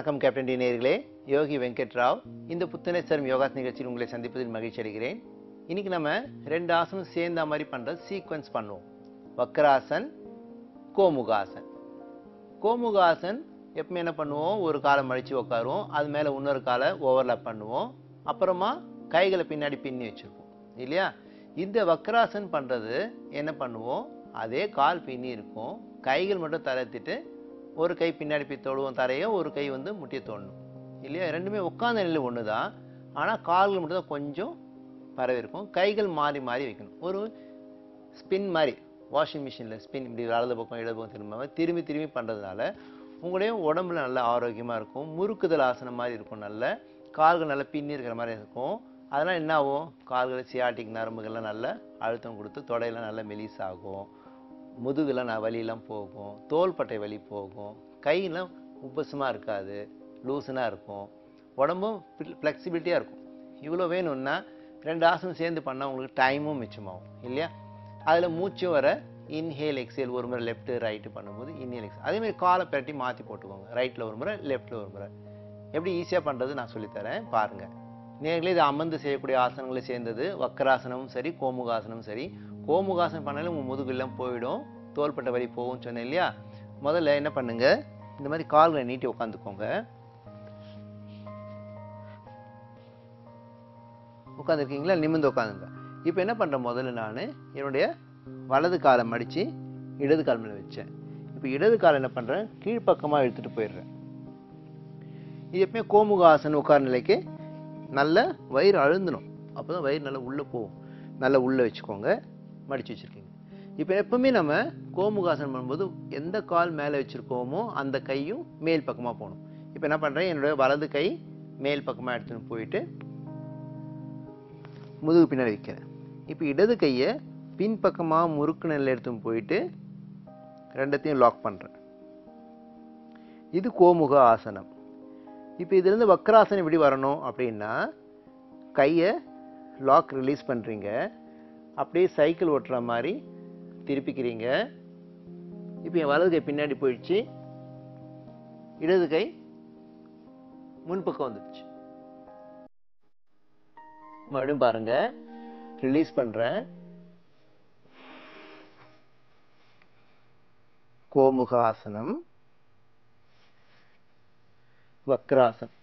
வணக்கம் captain D நேயர்களே யோகி வெங்கட் ராவ் இந்த புத்துணர்ச்சி யோகாஸ் நிகழ்ச்சியில் உங்களை சந்திப்பதில் மகிழ்ச்சி அடைகிறேன் இன்னைக்கு நம்ம ரெண்டு ஆசனம் சேர்ந்த மாதிரி பண்ற சீக்வன்ஸ் பண்ணுவோம் வக்ராசன் கோமுகாசன் கோமுகாசன் எப்பவுமே என்ன பண்ணுவோம் ஒரு காலை மடிச்சு உட்காருவோம் அது மேல இன்னொரு காலை ஓவர்லாப் பண்ணுவோம் அப்புறமா கைகளை பின்னாடி பின்னி வச்சிருப்போம் இல்லையா இந்த வக்ராசன் பண்றது என்ன பண்ணுவோம் அதே கால் பின்னி இருக்கும் கைகள் மட்டும் தளர்த்திட்டு ஒரு கை பின்னாடி போய் தொடுவோம் தரையை ஒரு கை வந்து முட்டியை தொடணும் இல்லையா ரெண்டுமே உட்கார்ந்த நிலை ஒன்று தான் ஆனால் கால்கள் மட்டும் தான் கொஞ்சம் பரவி இருக்கும் கைகள் மாறி மாறி வைக்கணும் ஒரு ஸ்பின் மாதிரி வாஷிங் மிஷினில் ஸ்பின் இப்படி வலது பக்கம் இடது பக்கம் திரும்ப திரும்பி திரும்பி பண்ணுறதுனால உங்களுடைய உடம்புல நல்ல ஆரோக்கியமாக இருக்கும் முறுக்குதல் ஆசனம் மாதிரி இருக்கும் நல்ல கால்கள் நல்லா பின்னி இருக்கிற மாதிரி இருக்கும் அதனால் என்ன ஆகும் கால்கள் சியாட்டிக் நரம்புகள்லாம் நல்ல அழுத்தம் கொடுத்து தொடையெல்லாம் நல்லா மெலிசாகும் முதுகுலாம் நான் வலியெல்லாம் போகும் தோள்பட்டை வலி போகும் கையெல்லாம் உப்பசமாக இருக்காது லூசனாக இருக்கும் உடம்பும் ஃப்ளெக்சிபிலிட்டியாக இருக்கும் இவ்வளோ வேணும்னா ரெண்டு ஆசனம் சேர்ந்து பண்ணால் உங்களுக்கு டைமும் மிச்சமாகும் இல்லையா அதில் மூச்சு வர இன்ஹேல் எக்ஸேல் ஒரு முறை லெஃப்ட் ரைட்டு பண்ணும்போது இன்ஹேல் எக்ஸேல் அதே மாதிரி காலை பிரட்டி மாற்றி போட்டுக்கோங்க ரைட்டில் ஒரு முறை லெஃப்ட்டில் ஒரு முறை எப்படி ஈஸியாக பண்ணுறது நான் சொல்லித்தரேன் பாருங்கள் நேர்களே இது அமர்ந்து செய்யக்கூடிய ஆசனங்களை சேர்ந்தது வக்கராசனமும் சரி கோமுகாசனமும் சரி கோமுகாசனம் பண்ணாலும் உங்கள் முதுகெல்லாம் போயிடும் தோள்பட்ட வலி போகும் சொன்னேன் இல்லையா முதல்ல என்ன பண்ணுங்க இந்த மாதிரி கால்களை நீட்டி உட்காந்துக்கோங்க உட்காந்துருக்கீங்களா நிமிர்ந்து உட்காந்துங்க இப்போ என்ன பண்ணுறேன் முதல்ல நான் என்னுடைய வலது காலை மடித்து இடது கால் மேலே வச்சேன் இப்போ இடது காலை என்ன பண்ணுறேன் கீழ்ப்பக்கமாக இழுத்துட்டு போயிடுறேன் இது எப்பவுமே கோமுகாசன் உட்கார நிலைக்கு நல்ல வயிறு அழுந்தணும் அப்போ தான் வயிறு நல்லா உள்ளே போகும் நல்லா உள்ளே வச்சுக்கோங்க மடித்து வச்சுருக்கீங்க இப்போ எப்பவுமே நம்ம கோமுகாசனம் பண்ணும்போது எந்த கால் மேலே வச்சுருக்கோமோ அந்த கையும் மேல் பக்கமாக போகணும் இப்போ என்ன பண்ணுறேன் என்னுடைய வலது கை மேல் பக்கமாக எடுத்துன்னு போயிட்டு முதுகு பின்னாடி வைக்கிறேன் இப்போ இடது கையை பின்பக்கமாக முறுக்கு நிலையில் எடுத்துன்னு போயிட்டு ரெண்டத்தையும் லாக் பண்ணுறேன் இது கோமுக ஆசனம் இப்போ இதுலேருந்து வக்ராசனம் எப்படி வரணும் அப்படின்னா கையை லாக் ரிலீஸ் பண்ணுறீங்க அப்படியே சைக்கிள் ஓட்டுற மாதிரி திருப்பிக்கிறீங்க இப்போ என் வலது கை பின்னாடி போயிடுச்சு இடது கை முன்பக்கம் வந்துடுச்சு மறுபடியும் பாருங்க ரிலீஸ் பண்றேன் கோமுகாசனம் வக்ராசனம்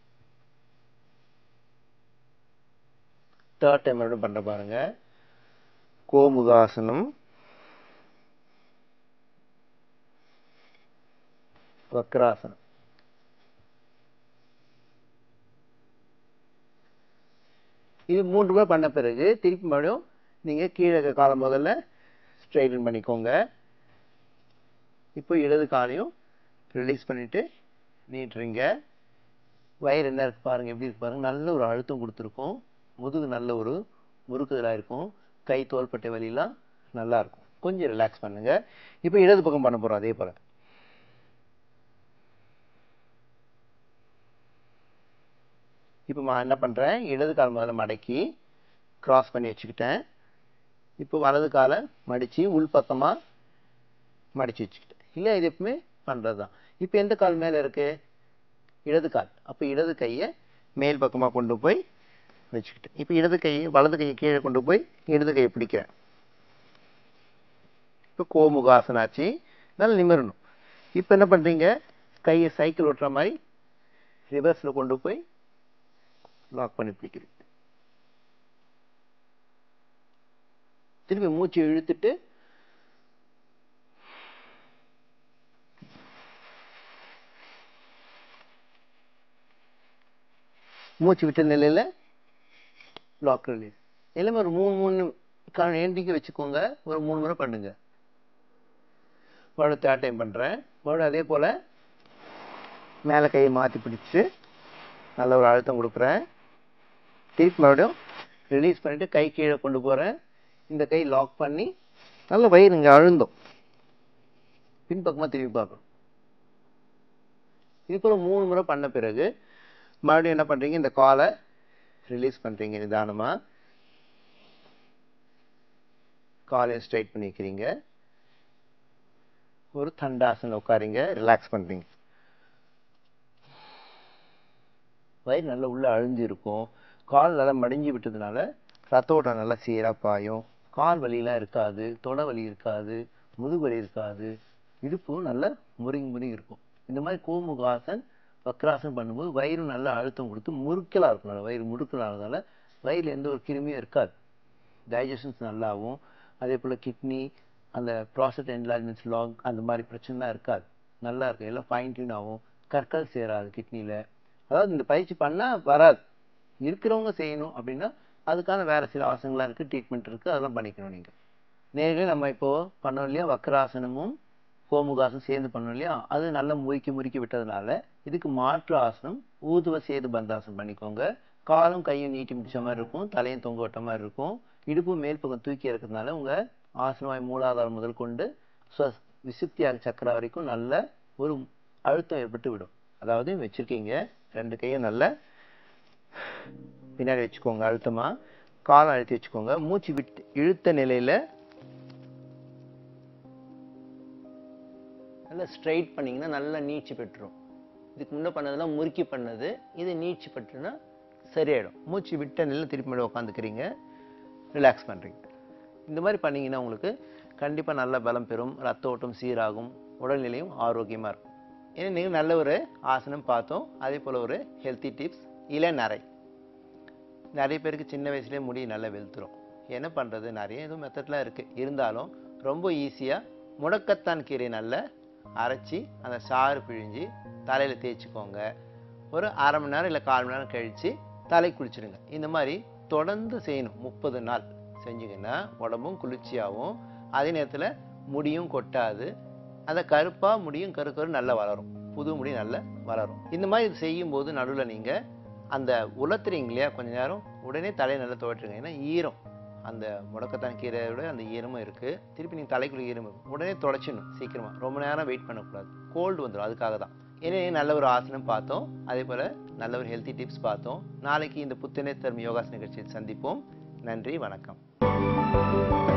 தேர்ட் டைம் மறுபடியும் பண்ற பாருங்க கோமுகாசனம் வக்ராசனம் இது மூன்று முறை பண்ண பிறகு திருப்பி மறுபடியும் நீங்க கீழே இருக்க காலம் முதல்ல ஸ்ட்ரைட்டன் பண்ணிக்கோங்க இப்போ இடது காலையும் ரிலீஸ் பண்ணிட்டு நீட்டுறீங்க வயிறு என்ன இருக்கு பாருங்க எப்படி இருக்கு பாருங்க நல்ல ஒரு அழுத்தம் கொடுத்துருக்கோம் முதுகு நல்ல ஒரு முறுக்குதலாக இருக்கும் கை தோள்பட்டை வலியெல்லாம் நல்லா இருக்கும் கொஞ்சம் ரிலாக்ஸ் பண்ணுங்க இப்போ இடது பக்கம் பண்ண போறோம் அதே போல இப்போ நான் என்ன பண்றேன் இடது கால் முதல்ல மடக்கி கிராஸ் பண்ணி வச்சுக்கிட்டேன் இப்போ வலது காலை மடிச்சு உள்பக்கமா மடிச்சு வச்சுக்கிட்டேன் இல்லை இது எப்பவுமே பண்றது தான் இப்போ எந்த கால் மேல இருக்கு இடது கால் அப்போ இடது கையை மேல் பக்கமா கொண்டு போய் வச்சுக்கிட்டேன் இப்போ இடது கையை வலது கையை கீழே கொண்டு போய் இடது கையை பிடிக்கிறேன் இப்போ கோமுகாசனம் ஆச்சு நல்லா நிமிரணும் இப்போ என்ன பண்றீங்க கையை சைக்கிள் ஓட்டுற மாதிரி ரிவர்ஸ்ல கொண்டு போய் லாக் பண்ணி பிடிக்கிறீங்க திரும்பி மூச்சு இழுத்துட்டு மூச்சு விட்ட நிலையில லாக் ரிலீஸ் எல்லாமே ஒரு மூணு மூணு எண்டிங்க வச்சுக்கோங்க ஒரு மூணு முறை பண்ணுங்க மறுபடியும் தேர்ட் டைம் பண்றேன் மறுபடியும் அதே போல மேலே கையை மாற்றி பிடிச்சு நல்ல ஒரு அழுத்தம் கொடுக்குறேன் திருப்பி மறுபடியும் ரிலீஸ் பண்ணிட்டு கை கீழே கொண்டு போறேன் இந்த கை லாக் பண்ணி நல்ல வயிறு இங்கே அழுந்தோம் பின்பக்கமாக திருப்பி பார்க்கணும் இது போல மூணு முறை பண்ண பிறகு மறுபடியும் என்ன பண்றீங்க இந்த காலை ரிலீஸ் பண்றீங்க நிதானமா காலை ஸ்ட்ரைட் பண்ணிக்கிறீங்க ஒரு தண்டாசனில் உட்காரிங்க ரிலாக்ஸ் பண்றீங்க வயிறு நல்லா உள்ளே அழிஞ்சு இருக்கும் கால் நல்லா மடிஞ்சு விட்டதுனால ரத்த ஓட்டம் நல்லா சீராக பாயும் கால் வலியெல்லாம் இருக்காது தொடை வலி இருக்காது முதுகு வலி இருக்காது இடுப்பும் நல்லா முருங்கி முருங்கி இருக்கும் இந்த மாதிரி கோமுகாசன் வக்ராசன் பண்ணும்போது வயிறு நல்லா அழுத்தம் கொடுத்து முறுக்கலாக இருக்கும் நல்லா வயிறு முறுக்கலாகிறதால வயிறில் எந்த ஒரு கிருமியும் இருக்காது டைஜஷன்ஸ் நல்லாவும் அதே போல் கிட்னி அந்த ப்ராசட் என்லார்ஜ்மெண்ட்ஸ் லாங் அந்த மாதிரி பிரச்சனைலாம் இருக்காது நல்லா இருக்கும் எல்லாம் ஃபைன் டியூன் ஆகும் கற்கள் சேராது கிட்னியில் அதாவது இந்த பயிற்சி பண்ணால் வராது இருக்கிறவங்க செய்யணும் அப்படின்னா அதுக்கான வேறு சில ஆசனங்கள்லாம் இருக்குது ட்ரீட்மெண்ட் இருக்குது அதெல்லாம் பண்ணிக்கணும் நீங்கள் நேர்களே நம்ம இப்போது பண்ணோம் இல்லையா வக்கராசனமும் கோமுகாசனம் சேர்ந்து பண்ணோம் இல்லையா அது நல்லா முறுக்கி முறுக்கி விட்டதுனால இதுக்கு மாற்று ஆசனம் ஊதுவ சேது பந்தாசனம் பண்ணிக்கோங்க காலும் கையும் நீட்டி முடிச்ச மாதிரி இருக்கும் தலையும் தொங்க விட்ட மாதிரி இருக்கும் இடுப்பு மேல் பக்கம் தூக்கி இருக்கிறதுனால உங்கள் ஆசனவாய் மூலாதாரம் முதல் கொண்டு ஸ்வ- விசுப்தியாக சக்கரா வரைக்கும் நல்ல ஒரு அழுத்தம் ஏற்பட்டு விடும் அதாவது வச்சிருக்கீங்க ரெண்டு கையும் நல்ல பின்னாடி வச்சுக்கோங்க அழுத்தமா காலை அழுத்தி வச்சுக்கோங்க மூச்சு விட்டு இழுத்த நிலையில நல்லா ஸ்ட்ரைட் பண்ணீங்கன்னா நல்லா நீட்சி பெற்றுரும் இதுக்கு முன்ன பண்ணதெல்லாம் முறுக்கி பண்ணது இது நீட்சி பெற்றுனா சரியாயிடும் மூச்சு விட்ட நிலையில் திருப்பி மேலே உட்காந்துக்கிறீங்க ரிலாக்ஸ் பண்ணுறீங்க இந்த மாதிரி பண்ணீங்கன்னா உங்களுக்கு கண்டிப்பாக நல்ல பலம் பெறும் ரத்த ஓட்டம் சீராகும் உடல்நிலையும் ஆரோக்கியமாக இருக்கும் ஏன்னா நீங்கள் நல்ல ஒரு ஆசனம் பார்த்தோம் அதே போல் ஒரு ஹெல்த்தி டிப்ஸ் இளநரை நிறைய பேருக்கு சின்ன வயசுலேயே முடி நல்லா வெளுத்துரும் என்ன பண்ணுறது நிறைய எதுவும் மெத்தட்லாம் இருக்குது இருந்தாலும் ரொம்ப ஈஸியாக முடக்கத்தான் கீரை நல்லா அரைச்சி அந்த சாறு பிழிஞ்சு தலையில் தேய்ச்சிக்கோங்க ஒரு அரை மணி நேரம் இல்லை கால் மணி நேரம் கழித்து தலை குளிச்சிடுங்க இந்த மாதிரி தொடர்ந்து செய்யணும் முப்பது நாள் செஞ்சீங்கன்னா உடம்பும் குளிர்ச்சியாகவும் அதே நேரத்தில் முடியும் கொட்டாது அந்த கருப்பாக முடியும் கரு கரு நல்லா வளரும் புது முடி நல்லா வளரும் இந்த மாதிரி இது செய்யும்போது நடுவில் நீங்கள் அந்த உலர்த்துறீங்க இல்லையா கொஞ்ச நேரம் உடனே தலையை நல்லா துவட்டுருங்க ஏன்னா ஈரம் அந்த முடக்கத்தான் கீரையோட அந்த ஈரமும் இருக்குது திருப்பி நீங்கள் தலைக்குள்ள ஈரம் இருக்கும் உடனே தொடச்சிடணும் சீக்கிரமாக ரொம்ப நேரம் வெயிட் பண்ணக்கூடாது கோல்டு வந்துடும் அதுக்காக தான் ஏன்னா நல்ல ஒரு ஆசனம் பார்த்தோம் அதே போல் நல்ல ஒரு ஹெல்த்தி டிப்ஸ் பார்த்தோம் நாளைக்கு இந்த புத்துணை தரும் யோகாசன நிகழ்ச்சியில் சந்திப்போம் நன்றி வணக்கம்